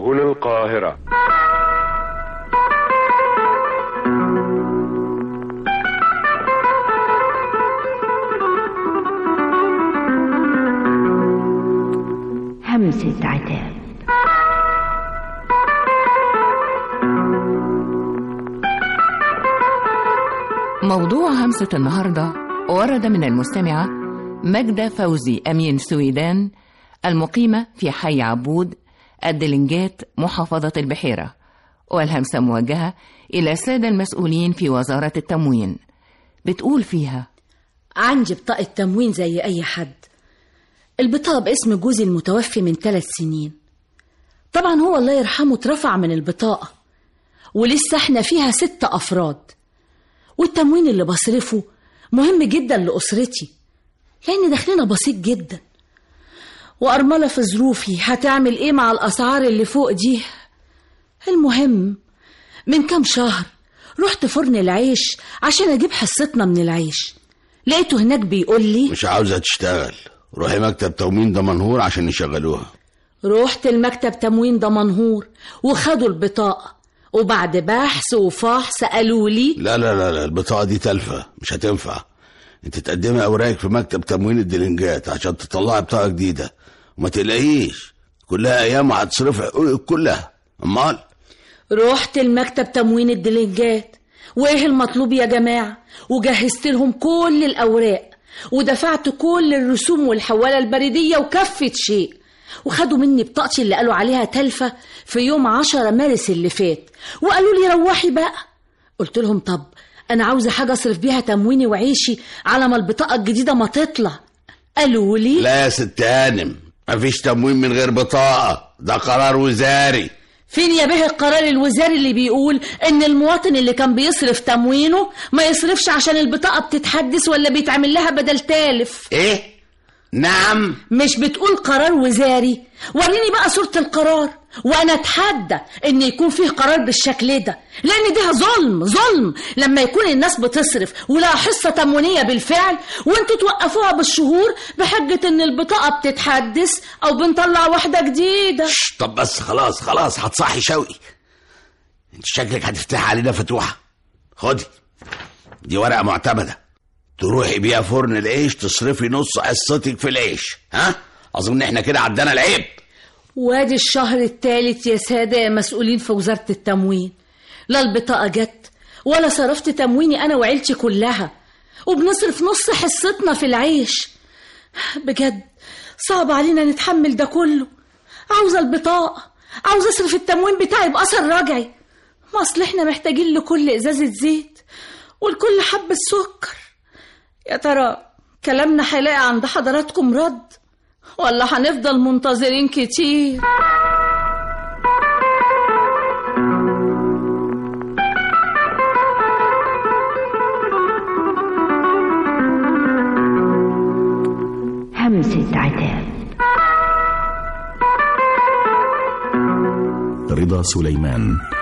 هنا القاهرة همسة عتاب موضوع همسة النهاردة ورد من المستمعة مجدة فوزي أمين سويدان المقيمة في حي عبود الدلنجات محافظة البحيرة والهمسة موجهة إلى السادة المسؤولين في وزارة التموين بتقول فيها عندي بطاقة تموين زي أي حد البطاقة باسم جوزي المتوفي من ثلاث سنين طبعا هو الله يرحمه اترفع من البطاقة ولسه احنا فيها ست أفراد والتموين اللي بصرفه مهم جدا لأسرتي لأن دخلنا بسيط جدا وأرملة في ظروفي هتعمل إيه مع الأسعار اللي فوق دي المهم من كام شهر رحت فرن العيش عشان أجيب حصتنا من العيش لقيته هناك بيقول لي مش عاوزة تشتغل روحي مكتب تموين دمنهور عشان يشغلوها رحت المكتب تموين دمنهور وخدوا البطاقة وبعد بحث وفحص قالوا لي لا لا لا لا البطاقة دي تلفة مش هتنفع انت تقدمي اوراقك في مكتب تموين الدلنجات عشان تطلعي بطاقة جديدة وما تلاقيش كلها ايام وهتصرف حقوقك كلها امال رحت المكتب تموين الدلنجات وايه المطلوب يا جماعة وجهزت لهم كل الأوراق ودفعت كل الرسوم والحوالة البريدية وكفت شيء وخدوا مني بطاقتي اللي قالوا عليها تلفة في يوم عشرة مارس اللي فات وقالوا لي روحي بقى قلت لهم طب أنا عاوزة حاجة أصرف بيها تمويني وعيشي على ما البطاقة الجديدة ما تطلع قالوا لي لا يا ست هانم مفيش تموين من غير بطاقة ده قرار وزاري فين يا به القرار الوزاري اللي بيقول ان المواطن اللي كان بيصرف تموينه ما يصرفش عشان البطاقة بتتحدث ولا بيتعمل لها بدل تالف ايه نعم مش بتقول قرار وزاري وريني بقى صورة القرار وانا اتحدى ان يكون فيه قرار بالشكل ده لان ده ظلم ظلم لما يكون الناس بتصرف ولها حصة تموينية بالفعل وانتوا توقفوها بالشهور بحجة ان البطاقة بتتحدث او بنطلع واحدة جديدة شش، طب بس خلاص خلاص هتصحي شوقي انت شكلك هتفتح علينا فتوحة خدي دي ورقة معتمدة تروحي بيها فرن العيش تصرفي نص حصتك في العيش ها اظن احنا كده عدينا العيب وادي الشهر الثالث يا سادة يا مسؤولين في وزارة التموين لا البطاقة جت ولا صرفت تمويني أنا وعيلتي كلها وبنصرف نص حصتنا في العيش بجد صعب علينا نتحمل ده كله عاوزة البطاقة عاوزة أصرف التموين بتاعي بأثر رجعي ما أصل إحنا محتاجين لكل إزازة زيت ولكل حبة سكر يا ترى كلامنا هيلاقي عند حضراتكم رد ولا هنفضل منتظرين كتير همسة عتاب رضا سليمان